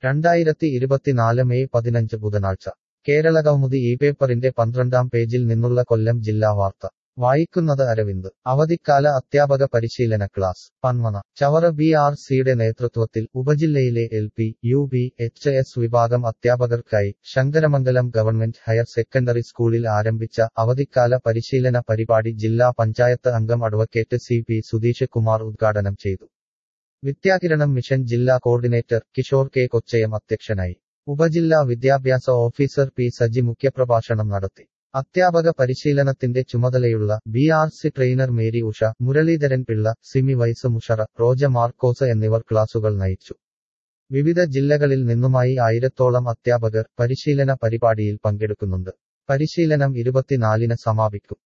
രണ്ടായിരത്തി ഇരുപത്തിനാല് മെയ് പതിനഞ്ച് ബുധനാഴ്ച കേരള കൗമുദി ഈ പേപ്പറിന്റെ പന്ത്രണ്ടാം പേജിൽ നിന്നുള്ള കൊല്ലം ജില്ലാ വാർത്ത വായിക്കുന്നത് അരവിന്ദ് അവധിക്കാല അധ്യാപക പരിശീലന class Panmana Chavara B R സിയുടെ നേതൃത്വത്തിൽ ഉപജില്ലയിലെ L P U P H S വിഭാഗം അധ്യാപകർക്കായി ശങ്കരമംഗലം ഗവൺമെന്റ് ഹയർ സെക്കൻഡറി സ്കൂളിൽ ആരംഭിച്ച അവധിക്കാല പരിശീലന പരിപാടി ജില്ലാ പഞ്ചായത്ത് അംഗം advocate C P Sudheesh Kumar ഉദ്ഘാടനം ചെയ്തു വിദ്യാകിരണം മിഷൻ ജില്ലാ കോർഡിനേറ്റർ കിഷോർ കെ കൊച്ചയം അധ്യക്ഷനായി ഉപജില്ലാ വിദ്യാഭ്യാസ ഓഫീസർ പി സജി മുഖ്യപ്രഭാഷണം നടത്തി അധ്യാപക പരിശീലനത്തിന്റെ ചുമതലയുള്ള B R C trainer Mary Usha Muraleedharan Pillai Simi വൈസ് മുഷറ റോജ മാർക്കോസ് എന്നിവർ ക്ലാസുകൾ നയിച്ചു വിവിധ ജില്ലകളിൽ നിന്നുമായി ആയിരത്തോളം അധ്യാപകർ പരിശീലന പരിപാടിയിൽ പങ്കെടുക്കുന്നുണ്ട് പരിശീലനം ഇരുപത്തിനാലിന് സമാപിക്കും